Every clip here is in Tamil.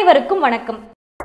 அனைவருக்கும் வணக்கம்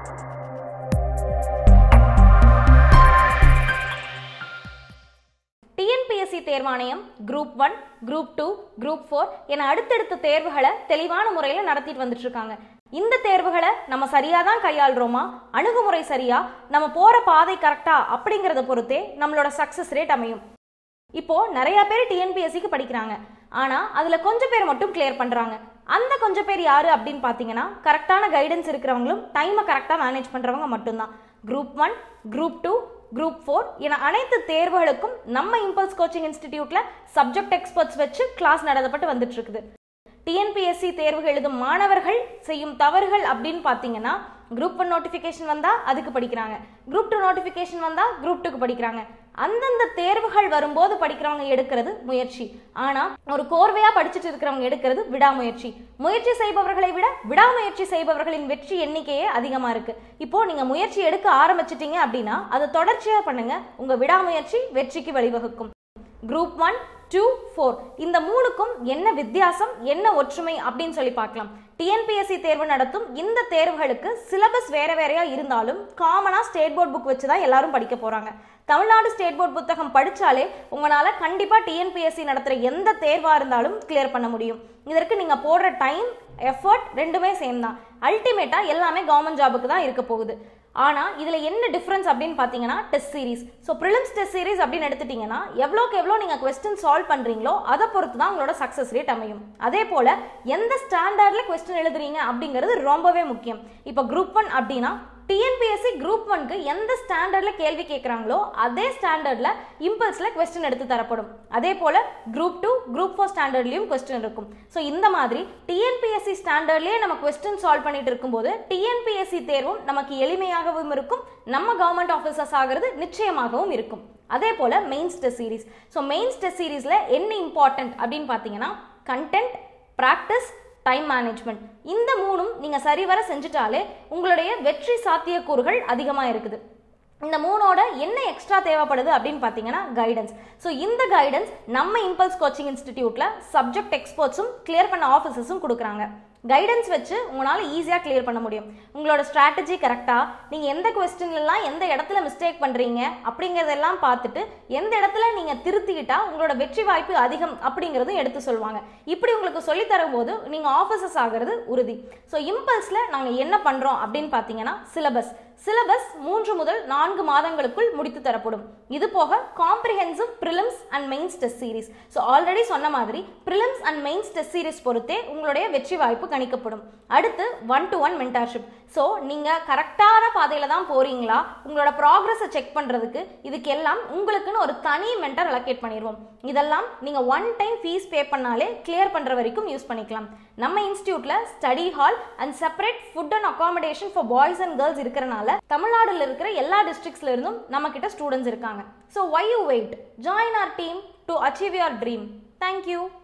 டிஎன்பிஎஸ்சி தேர்வாணையம் group one group two group four என அடுத்தடுத்த தேர்வுகளை தெளிவான முறையில் நடத்திட்டு வந்துட்டு இருக்காங்க இந்த தேர்வுகளை நம்ம சரியாக தான் கையாளுறோமா அணுகுமுறை சரியா நம்ம போகிற பாதை கரெக்டா அப்படிங்கிறத பொறுத்தே நம்மளோட சக்ஸஸ் ரேட் அமையும் இப்போ நிறைய பேர் டிஎன்பிஎஸ்சிக்கு படிக்கிறாங்க ஆனா அதுல கொஞ்சம் பேர் மட்டும் கிளியர் பண்றாங்க அந்த கொஞ்சம் பேர் யாரு அப்படின்னு பாத்தீங்கன்னா கரெக்டான கைடன்ஸ் இருக்கிறவங்களும் டைமை கரெக்டா மேனேஜ் பண்றவங்க மட்டும்தான் group one group two group four என அனைத்து தேர்வுகளுக்கும் நம்ம இம்பல்ஸ் கோச்சிங் இன்ஸ்டிடியூட்ல சப்ஜெக்ட் எக்ஸ்பர்ட்ஸ் வச்சு கிளாஸ் நடத்தப்பட்டு வந்துட்டு இருக்குது டிஎன்பிஎஸ்சி தேர்வு எழுதும் மாணவர்கள் செய்யும் தவறுகள் அப்படின்னு பார்த்தீங்கன்னா குரூப் ஒன் நோட்டிஃபிகேஷன் வந்தால் அதுக்கு படிக்கிறாங்க குரூப் டூ நோட்டிஃபிகேஷன் வந்தால் குரூப் டூக்கு படிக்கிறாங்க அந்தந்த தேர்வுகள் வரும்போது படிக்கிறவங்க எடுக்கிறது முயற்சி ஆனால் ஒரு கோர்வையாக படிச்சுட்டு இருக்கிறவங்க எடுக்கிறது விடாமுயற்சி முயற்சி செய்பவர்களை விட விடாமுயற்சி செய்பவர்களின் வெற்றி எண்ணிக்கையே அதிகமாக இருக்கு இப்போ நீங்கள் முயற்சி எடுக்க ஆரம்பிச்சிட்டீங்க அப்படின்னா அதை தொடர்ச்சியாக பண்ணுங்க உங்கள் விடாமுயற்சி வெற்றிக்கு வழிவகுக்கும் குரூப் ஒன் டூ ஃபோர் இந்த மூணுக்கும் என்ன வித்தியாசம் என்ன ஒற்றுமை அப்படின்னு சொல்லி பார்க்கலாம் டிஎன்பிஎஸ்சி தேர்வு நடத்தும் இந்த தேர்வுகளுக்கு சிலபஸ் வேற வேறையா இருந்தாலும் காமனா ஸ்டேட் போர்ட் புக் வச்சு தான் எல்லாரும் படிக்க போறாங்க தமிழ்நாடு ஸ்டேட் போர்ட் புத்தகம் படிச்சாலே உங்களால கண்டிப்பா டிஎன்பிஎஸ்சி நடத்துற எந்த தேர்வா இருந்தாலும் கிளியர் பண்ண முடியும் இதற்கு நீங்க போடுற டைம் எஃபர்ட் ரெண்டுமே சேம் தான் அல்டிமேட்டா எல்லாமே கவர்மெண்ட் ஜாபுக்கு தான் இருக்க போகுது ஆனா இதுல என்ன டிஃபரன்ஸ் அப்படின்னு பாத்தீங்கன்னா test series so prelims test series அப்படின்னு எடுத்துட்டீங்கன்னா எவ்வளோக்கு எவ்வளோ நீங்க கொஸ்டின் சால்வ் பண்றீங்களோ அதை பொறுத்து தான் உங்களோட சக்சஸ் ரேட் அமையும் அதே போல எந்த ஸ்டாண்டர்ட்ல கொஸ்டின் எழுதுறீங்க அப்படிங்கிறது ரொம்பவே முக்கியம் இப்போ குரூப் ஒன் அப்படின்னா டிஎன்பிஎஸ்சி குரூப் ஒன்க்கு எந்த ஸ்டாண்டர்ட்ல கேள்வி கேட்குறாங்களோ அதே ஸ்டாண்டர்ட்ல இம்பல்ஸ்ல கொஸ்டின் எடுத்து தரப்படும் அதே போல குரூப் டூ குரூப் ஃபோர் ஸ்டாண்டர்ட்லயும் கொஸ்டின் இருக்கும் ஸோ இந்த மாதிரி டிஎன்பிஎஸ்சி ஸ்டாண்டர்ட்லேயே நம்ம கொஸ்டின் சால்வ் பண்ணிட்டு இருக்கும்போது டிஎன்பிஎஸ்சி தேர்வும் நமக்கு எளிமையாகவும் இருக்கும் நம்ம கவர்மெண்ட் ஆஃபீஸர்ஸ் ஆகிறது நிச்சயமாகவும் இருக்கும் அதே போல mains test series so mains test சீரிஸ்ல என்ன இம்பார்ட்டன்ட் அப்படின்னு பார்த்தீங்கன்னா கண்டென்ட் ப்ராக்டிஸ் டைம் மேனேஜ்மெண்ட் இந்த மூணும் நீங்கள் சரிவர செஞ்சுட்டாலே உங்களுடைய வெற்றி சாத்தியக்கூறுகள் அதிகமாக இருக்குது இந்த மூணோட என்ன எக்ஸ்ட்ரா தேவைப்படுது அப்படின்னு பார்த்தீங்கன்னா கைடன்ஸ் ஸோ இந்த கைடன்ஸ் நம்ம இம்பல்ஸ் கோச்சிங் இன்ஸ்டிடியூட்ல சப்ஜெக்ட் எக்ஸ்பர்ட்ஸும் கிளியர் பண்ண ஆஃபீஸர்ஸும் கொடுக்குறாங்க கைடன்ஸ் வச்சு உங்களால் ஈஸியாக கிளியர் பண்ண முடியும் உங்களோட ஸ்ட்ராட்டஜி கரெக்டாக நீங்கள் எந்த கொஸ்டின்லாம் எந்த இடத்துல மிஸ்டேக் பண்ணுறீங்க அப்படிங்கிறதெல்லாம் பார்த்துட்டு எந்த இடத்துல நீங்கள் திருத்திக்கிட்டா உங்களோட வெற்றி வாய்ப்பு அதிகம் அப்படிங்கிறதும் எடுத்து சொல்லுவாங்க இப்படி உங்களுக்கு சொல்லி தரும்போது நீங்கள் ஆஃபீஸர்ஸ் ஆகிறது உறுதி ஸோ இம்பல்ஸில் நாங்கள் என்ன பண்ணுறோம் அப்படின்னு பார்த்தீங்கன்னா சிலபஸ் சிலபஸ் மூன்று முதல் நான்கு மாதங்களுக்குள் முடித்து தரப்படும் இது போக comprehensive prelims and mains test series so already சொன்ன மாதிரி prelims and mains test series பொறுத்தே உங்களுடைய வெற்றி வாய்ப்பு கணிக்கப்படும் அடுத்து one to one mentorship so நீங்கள் கரெக்டான பாதையில் தான் போறீங்களா உங்களோட ப்ராக்ரஸை செக் பண்ணுறதுக்கு இதுக்கெல்லாம் உங்களுக்குன்னு ஒரு தனி மென்டர் அலோகேட் பண்ணிடுவோம் இதெல்லாம் நீங்கள் ஒன் டைம் ஃபீஸ் பே பண்ணாலே கிளியர் பண்ணுற வரைக்கும் யூஸ் பண்ணிக்கலாம் நம்ம இன்ஸ்டியூட்ல study hall and separate food and accommodation for boys and girls இருக்கிறனால தமிழ்நாடுல இருக்கிற எல்லா டிஸ்ட்ரிக்ட்ஸ்ல இருந்தும் நம்ம கிட்ட ஸ்டூடெண்ட்ஸ் இருக்காங்க so why you wait join our team to achieve your dream thank you